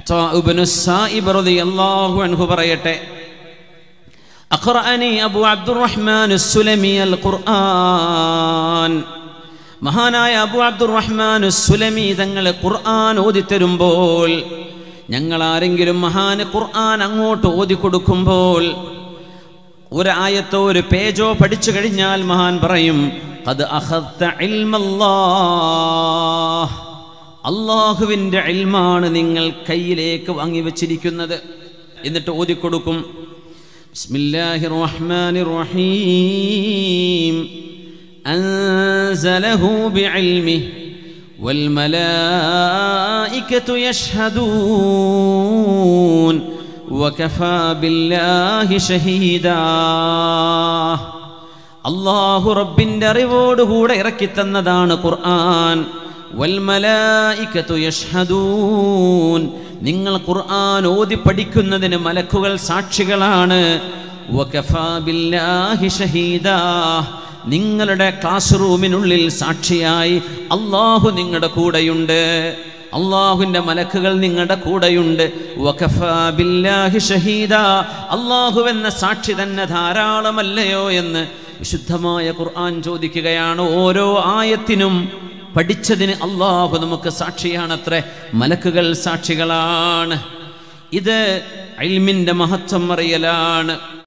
അത്താ ഇബ്നു സായിബ് റളിയല്ലാഹു അൻഹു പറയട്ടെ അഖറഅനി അബു അബ്ദുറഹ്മാൻ സുലമി അൽ ഖുർആൻ മഹാനായ അബു അബ്ദുറഹ്മാൻ സുലമി തങ്ങൾ ഖുർആൻ ഓതിത്തരുമ്പോൾ ഞങ്ങൾ ആരെങ്കിലും മഹാന് ഖുർആൻ അങ്ങോട്ട് ഓതി കൊടുക്കുമ്പോൾ ഒരായത്തോ ഒരു പേജോ പഠിച്ചു കഴിഞ്ഞാൽ മഹാൻ പറയും അത് അള്ളാഹുവിൻ്റെ ഇൽമാണ് നിങ്ങൾ കയ്യിലേക്ക് വാങ്ങി വച്ചിരിക്കുന്നത് എന്നിട്ട് ഓതിക്കൊടുക്കും ബിസ്മില്ലാഹിർ റഹ്മാനിർ റഹീം അൻസലഹു ബിഇൽമിഹി والملائكة يشهدون وكفى بالله شهيدا അള്ളാഹു റബ്ബിൻ്റെ അറിവോടുകൂടെ ഇറക്കിത്തന്നതാണ് ഖുർആൻ വൽമലായിക്കത്തു യഷ്ഹദൂൻ നിങ്ങൾ ഖുർആൻ ഓതി പഠിക്കുന്നതിന് മലക്കുകൾ സാക്ഷികളാണ് വകഫാ ബില്ലാഹി ഷഹീദാ നിങ്ങളുടെ ക്ലാസ് റൂമിനുള്ളിൽ സാക്ഷിയായി അള്ളാഹു നിങ്ങളുടെ കൂടെയുണ്ട് അള്ളാഹുവിൻ്റെ മലക്കുകൾ നിങ്ങളുടെ കൂടെയുണ്ട് വഖഫാ ബില്ലാഹി ഷഹീദ അള്ളാഹു എന്ന സാക്ഷി തന്നെ ധാരാളമല്ലയോ എന്ന് വിശുദ്ധമായ ഖുർആൻ ചോദിക്കുകയാണ് ഓരോ ആയത്തിനും പഠിച്ചതിന് അള്ളാഹു നമുക്ക് സാക്ഷിയാണത്രേ മലക്കുകൾ സാക്ഷികളാണ് ഇത് അൽമിൻ്റെ മഹത്വം അറിയലാണ്